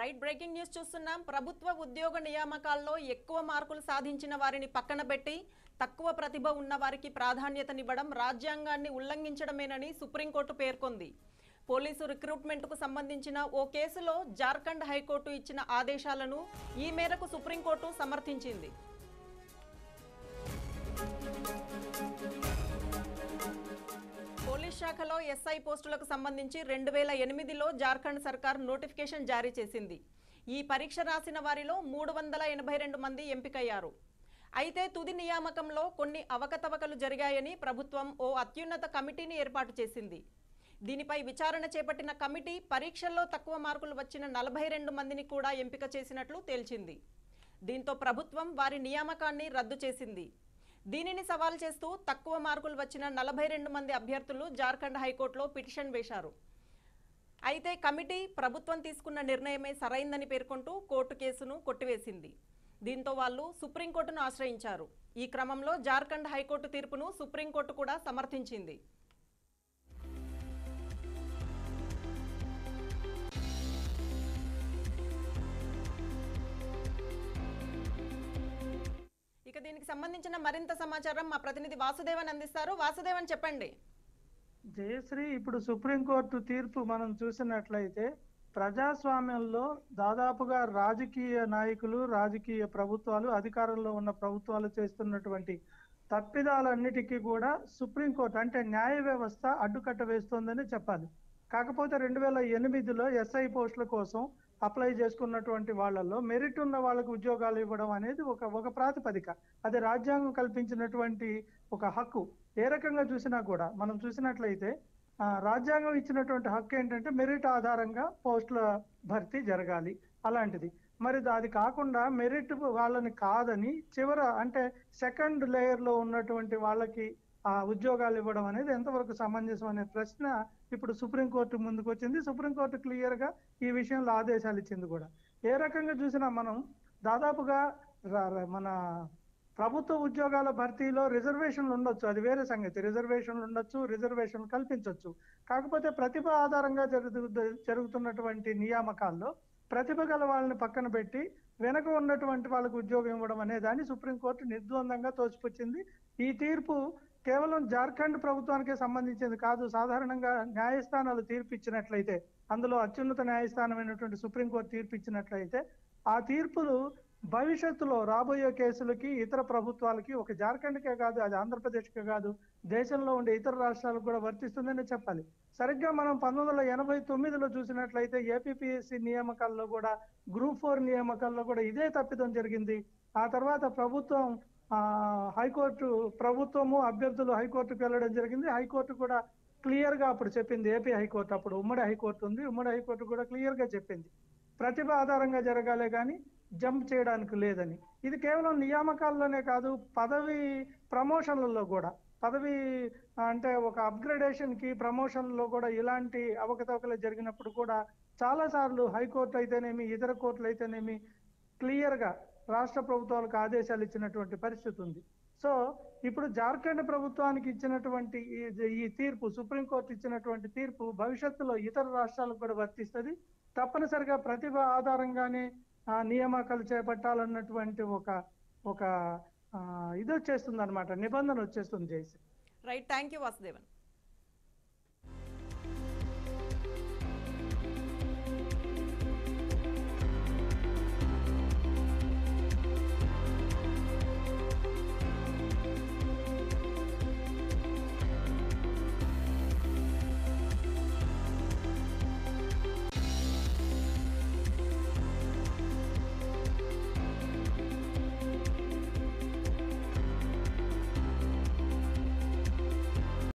right breaking news చూస్తున్నాం ప్రభుత్వ ఉద్యోగ నియామకాల్లో ఎక్కువ మార్కులు సాధించిన వారిని పక్కన పెట్టి తక్కువ ప్రతిభ ఉన్న వారికి ప్రాధాన్యతనివ్వడం రాజ్యాంగాన్ని ఉల్లంఘించడమేనని సుప్రీంకోర్టు పేర్కొంది పోలీసు రిక్రూట్మెంట్కు సంబంధించిన ఓ కేసులో జార్ఖండ్ హైకోర్టు ఇచ్చిన ఆదేశాలను ఈ మేరకు సుప్రీంకోర్టు సమర్థించింది పోలీస్ శాఖలో ఎస్ఐ పోస్టులకు సంబంధించి రెండు వేల ఎనిమిదిలో జార్ఖండ్ సర్కార్ నోటిఫికేషన్ జారీ చేసింది ఈ పరీక్ష రాసిన వారిలో మూడు వందల ఎనభై రెండు మంది ఎంపికయ్యారు అయితే తుది నియామకంలో కొన్ని అవకతవకలు జరిగాయని ప్రభుత్వం ఓ అత్యున్నత కమిటీని ఏర్పాటు చేసింది దీనిపై విచారణ చేపట్టిన కమిటీ పరీక్షల్లో తక్కువ మార్కులు వచ్చిన నలభై రెండు మందిని కూడా ఎంపిక చేసినట్లు తేల్చింది దీంతో ప్రభుత్వం వారి నియామకాన్ని రద్దు చేసింది దీనిని సవాల్ చేస్తూ తక్కువ మార్కులు వచ్చిన నలభై రెండు మంది అభ్యర్థులు జార్ఖండ్ హైకోర్టులో పిటిషన్ వేశారు అయితే కమిటీ ప్రభుత్వం తీసుకున్న నిర్ణయమే సరైందని పేర్కొంటూ కోర్టు కేసును కొట్టివేసింది దీంతో వాళ్ళు సుప్రీంకోర్టును ఆశ్రయించారు ఈ క్రమంలో జార్ఖండ్ హైకోర్టు తీర్పును సుప్రీంకోర్టు కూడా సమర్థించింది ఇక దీనికి సంబంధించిన మరింత సమాచారం మా ప్రతినిధి వాసుదేవన్ అందిస్తారు వాసుదేవన్ చెప్పండి జయశ్రీ ఇప్పుడు సుప్రీంకోర్టు తీర్పు మనం చూసినట్లయితే ప్రజాస్వామ్యంలో దాదాపుగా రాజకీయ నాయకులు రాజకీయ ప్రభుత్వాలు అధికారంలో ఉన్న ప్రభుత్వాలు చేస్తున్నటువంటి తప్పిదాలన్నిటికీ కూడా సుప్రీంకోర్టు అంటే న్యాయ వ్యవస్థ అడ్డుకట్ట వేస్తోందని చెప్పాలి కాకపోతే రెండు వేల ఎనిమిదిలో ఎస్ఐ పోస్టుల కోసం అప్లై చేసుకున్నటువంటి వాళ్ళల్లో మెరిట్ ఉన్న వాళ్ళకు ఉద్యోగాలు ఇవ్వడం అనేది ఒక ఒక ప్రాతిపదిక అది రాజ్యాంగం కల్పించినటువంటి ఒక హక్కు ఏ రకంగా చూసినా కూడా మనం చూసినట్లయితే ఆ, రాజ్యాంగం ఇచ్చినటువంటి హక్కు ఏంటంటే మెరిట్ ఆధారంగా పోస్టుల భర్తీ జరగాలి అలాంటిది మరి అది కాకుండా మెరిట్ వాళ్ళని కాదని చివర అంటే సెకండ్ లేయర్ లో ఉన్నటువంటి వాళ్ళకి ఆ ఉద్యోగాలు ఇవ్వడం అనేది ఎంతవరకు సమంజసం అనే ప్రశ్న ఇప్పుడు సుప్రీంకోర్టు ముందుకు వచ్చింది సుప్రీంకోర్టు క్లియర్ గా ఈ విషయంలో ఆదేశాలు ఇచ్చింది కూడా ఏ రకంగా చూసినా మనం దాదాపుగా ర- ర- మన ప్రభుత్వ ఉద్యోగాల భర్తీలో రిజర్వేషన్లు ఉండొచ్చు అది వేరే సంగతి రిజర్వేషన్లు ఉండొచ్చు రిజర్వేషన్ కల్పించవచ్చు కాకపోతే ప్రతిభ ఆధారంగా జరుగు జరుగుతున్నటువంటి నియామకాల్లో ప్రతిభ గల వాళ్ళని పక్కన పెట్టి వెనక ఉన్నటువంటి వాళ్ళకు ఉద్యోగం ఇవ్వడం అనే దాన్ని సుప్రీంకోర్టు నిర్ద్వందంగా తోసిపుచ్చింది ఈ తీర్పు కేవలం జార్ఖండ్ ప్రభుత్వానికే సంబంధించింది కాదు సాధారణంగా న్యాయస్థానాలు తీర్పు ఇచ్చినట్లయితే అందులో అత్యున్నత న్యాయస్థానమైనటువంటి సుప్రీంకోర్టు తీర్పు ఇచ్చినట్లయితే ఆ తీర్పులు భవిష్యత్తులో రాబోయే కేసులకి ఇతర ప్రభుత్వాలకి ఒక జార్ఖండ్కే కాదు అది ఆంధ్రప్రదేశ్కే కాదు దేశంలో ఉండే ఇతర రాష్ట్రాలకు కూడా వర్తిస్తుందని చెప్పాలి సరిగ్గా మనం పంతొమ్మిది వందల ఎనభై తొమ్మిదిలో చూసినట్లయితే ఏపీపీఎస్సీ నియామకాల్లో కూడా గ్రూప్ ఫోర్ నియామకాల్లో కూడా ఇదే తప్పిదం జరిగింది ఆ తర్వాత ప్రభుత్వం ఆ హైకోర్టు ప్రభుత్వము అభ్యర్థులు హైకోర్టుకు వెళ్ళడం జరిగింది హైకోర్టు కూడా క్లియర్ గా అప్పుడు చెప్పింది ఏపీ హైకోర్టు అప్పుడు ఉమ్మడి హైకోర్టు ఉంది ఉమ్మడి హైకోర్టు కూడా క్లియర్ గా చెప్పింది ప్రతిభ ఆధారంగా జరగాలే కానీ జంప్ చేయడానికి లేదని ఇది కేవలం నియామకాల్లోనే కాదు పదవి ప్రమోషన్లలో కూడా పదవి అంటే ఒక అప్గ్రేడేషన్ కి ప్రమోషన్ లో కూడా ఇలాంటి అవకతవకలు జరిగినప్పుడు కూడా చాలా సార్లు హైకోర్టు అయితేనేమి ఇతర కోర్టులు అయితేనేమి క్లియర్ గా రాష్ట్ర ప్రభుత్వాలకు ఆదేశాలు ఇచ్చినటువంటి పరిస్థితి ఉంది సో ఇప్పుడు జార్ఖండ్ ప్రభుత్వానికి ఇచ్చినటువంటి ఈ- ఈ తీర్పు సుప్రీంకోర్టు ఇచ్చినటువంటి తీర్పు భవిష్యత్తులో ఇతర రాష్ట్రాలకు కూడా వర్తిస్తుంది తప్పనిసరిగా ప్రతిభ ఆధారంగానే ఆ నియామకాలు చేపట్టాలన్నటువంటి ఒక ఒక ఆ, ఇది వచ్చేస్తుంది అనమాట నిబంధన వచ్చేస్తుంది జైసి రైట్ థ్యాంక్ యూ వాసుదేవన్